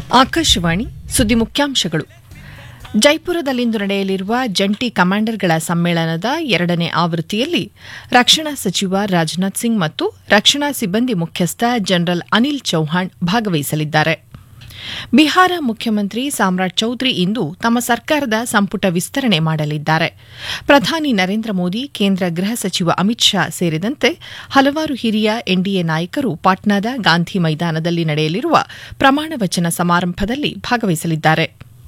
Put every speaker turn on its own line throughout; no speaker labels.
ಆಕಾಶವಾಣಿ ಸುದ್ದಿ ಮುಖ್ಯಾಂಶಗಳು ಜೈಪುರದಲ್ಲಿಂದು ನಡೆಯಲಿರುವ ಜಂಟಿ ಕಮಾಂಡರ್ಗಳ ಸಮ್ಮೇಳನದ ಎರಡನೇ ಆವೃತ್ತಿಯಲ್ಲಿ ರಕ್ಷಣಾ ಸಚಿವ ರಾಜನಾಥ್ ಸಿಂಗ್ ಮತ್ತು ರಕ್ಷಣಾ ಸಿಬ್ಬಂದಿ ಮುಖ್ಯಸ್ಥ ಜನರಲ್ ಅನಿಲ್ ಚೌಹಾಣ್ ಭಾಗವಹಿಸಲಿದ್ದಾರೆ ಬಿಹಾರ ಮುಖ್ಯಮಂತ್ರಿ ಸಾಮ್ರಾಟ್ ಚೌಧರಿ ಇಂದು ತಮ್ಮ ಸರ್ಕಾರದ ಸಂಪುಟ ವಿಸ್ತರಣೆ ಮಾಡಲಿದ್ದಾರೆ ಪ್ರಧಾನಿ ನರೇಂದ್ರ ಮೋದಿ ಕೇಂದ್ರ ಗೃಹ ಸಚಿವ ಅಮಿತ್ ಶಾ ಸೇರಿದಂತೆ ಹಲವಾರು ಹಿರಿಯ ಎನ್ಡಿಎ ನಾಯಕರು ಪಾಟ್ನಾದ ಗಾಂಧಿ ಮೈದಾನದಲ್ಲಿ ನಡೆಯಲಿರುವ ಪ್ರಮಾಣ ವಚನ ಸಮಾರಂಭದಲ್ಲಿ ಭಾಗವಹಿಸಲಿದ್ದಾರೆ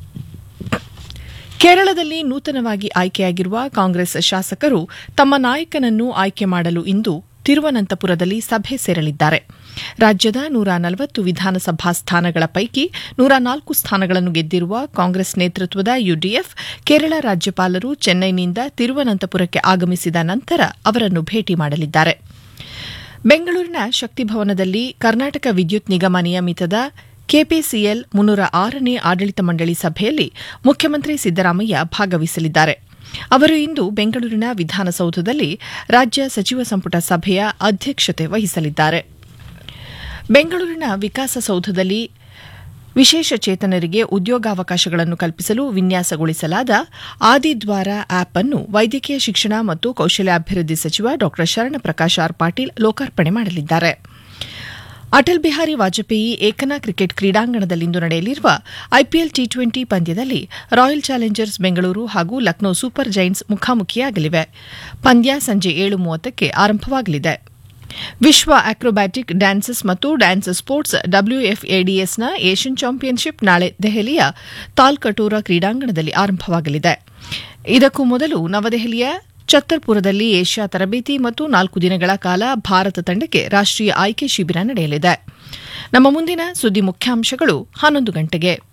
ಕೇರಳದಲ್ಲಿ ನೂತನವಾಗಿ ಆಯ್ಕೆಯಾಗಿರುವ ಕಾಂಗ್ರೆಸ್ ಶಾಸಕರು ತಮ್ಮ ನಾಯಕನನ್ನು ಆಯ್ಕೆ ಮಾಡಲು ಇಂದು ತಿರುವನಂತಪುರದಲ್ಲಿ ಸಭೆ ಸೇರಲಿದ್ದಾರೆ ರಾಜ್ಯದ ನೂರ ನಲವತ್ತು ವಿಧಾನಸಭಾ ಸ್ಥಾನಗಳ ಪೈಕಿ ನೂರ ನಾಲ್ಕು ಸ್ಥಾನಗಳನ್ನು ಗೆದ್ದಿರುವ ಕಾಂಗ್ರೆಸ್ ನೇತೃತ್ವದ ಯುಡಿಎಫ್ ಕೇರಳ ರಾಜ್ಯಪಾಲರು ಚೆನ್ನೈನಿಂದ ತಿರುವನಂತಪುರಕ್ಕೆ ಆಗಮಿಸಿದ ನಂತರ ಅವರನ್ನು ಭೇಟಿ ಮಾಡಲಿದ್ದಾರೆ ಬೆಂಗಳೂರಿನ ಶಕ್ತಿಭವನದಲ್ಲಿ ಕರ್ನಾಟಕ ವಿದ್ಯುತ್ ನಿಗಮ ನಿಯಮಿತದ ಕೆಪಿಸಿಎಲ್ ಮುನ್ನೂರ ಆರನೇ ಆಡಳಿತ ಮಂಡಳಿ ಸಭೆಯಲ್ಲಿ ಮುಖ್ಯಮಂತ್ರಿ ಸಿದ್ದರಾಮಯ್ಯ ಭಾಗವಹಿಸಲಿದ್ದಾರೆ ಅವರು ಇಂದು ಬೆಂಗಳೂರಿನ ವಿಧಾನಸೌಧದಲ್ಲಿ ರಾಜ್ಯ ಸಚಿವ ಸಂಪುಟ ಸಭೆಯ ಅಧ್ಯಕ್ಷತೆ ವಹಿಸಲಿದ್ದಾರೆ ಬೆಂಗಳೂರಿನ ವಿಕಾಸಸೌಧದಲ್ಲಿ ವಿಶೇಷ ಚೇತನರಿಗೆ ಉದ್ಯೋಗಾವಕಾಶಗಳನ್ನು ಕಲ್ಪಿಸಲು ವಿನ್ಯಾಸಗೊಳಿಸಲಾದ ಆದಿದ್ವಾರ ಆಪ್ ಅನ್ನು ವೈದ್ಯಕೀಯ ಶಿಕ್ಷಣ ಮತ್ತು ಕೌಶಲ್ಯಾಭಿವೃದ್ಧಿ ಸಚಿವ ಡಾ ಶರಣಪ್ರಕಾಶ್ ಆರ್ ಪಾಟೀಲ್ ಲೋಕಾರ್ಪಣೆ ಮಾಡಲಿದ್ದಾರೆ ಅಟಲ್ ಬಿಹಾರಿ ವಾಜಪೇಯಿ ಏಕನಾ ಕ್ರಿಕೆಟ್ ಕ್ರೀಡಾಂಗಣದಲ್ಲಿಂದು ನಡೆಯಲಿರುವ ಐಪಿಎಲ್ ಟಿ ಟ್ವೆಂಟಿ ಪಂದ್ಯದಲ್ಲಿ ರಾಯಲ್ ಚಾಲೆಂಜರ್ಸ್ ಬೆಂಗಳೂರು ಹಾಗೂ ಲಕ್ನೋ ಸೂಪರ್ ಜೈಂಟ್ಸ್ ಮುಖಾಮುಖಿಯಾಗಲಿವೆ ಪಂದ್ಯ ಸಂಜೆ ಏಳು ಮೂವತ್ತಕ್ಕೆ ಆರಂಭವಾಗಲಿದೆ ವಿಶ್ವ ಅಕ್ರೋಬ್ಯಾಟಿಕ್ ಡ್ಯಾನ್ಸಸ್ ಮತ್ತು ಡ್ಯಾನ್ಸ್ ಸ್ಪೋರ್ಟ್ಸ್ ಡಬ್ಲ್ಯೂಎಫ್ಎಡಿಎಸ್ನ ಏಷ್ಯನ್ ಚಾಂಪಿಯನ್ಶಿಪ್ ನಾಳೆ ದೆಹಲಿಯ ತಾಲ್ಕಟೋರಾ ಕ್ರೀಡಾಂಗಣದಲ್ಲಿ ಆರಂಭವಾಗಲಿದೆ ಇದಕ್ಕೂ ಮೊದಲು ನವದೆಹಲಿಯ ಛತ್ತರ್ಪುರದಲ್ಲಿ ಏಷ್ಯಾ ತರಬೇತಿ ಮತ್ತು ನಾಲ್ಕು ದಿನಗಳ ಕಾಲ ಭಾರತ ತಂಡಕ್ಕೆ ರಾಷ್ಟೀಯ ಆಯ್ಕೆ ಶಿಬಿರ ನಡೆಯಲಿದೆ ನಮ್ಮ ಮುಂದಿನ ಸುದ್ದಿ ಮುಖ್ಯಾಂಶಗಳು ಹನ್ನೊಂದು ಗಂಟೆಗೆ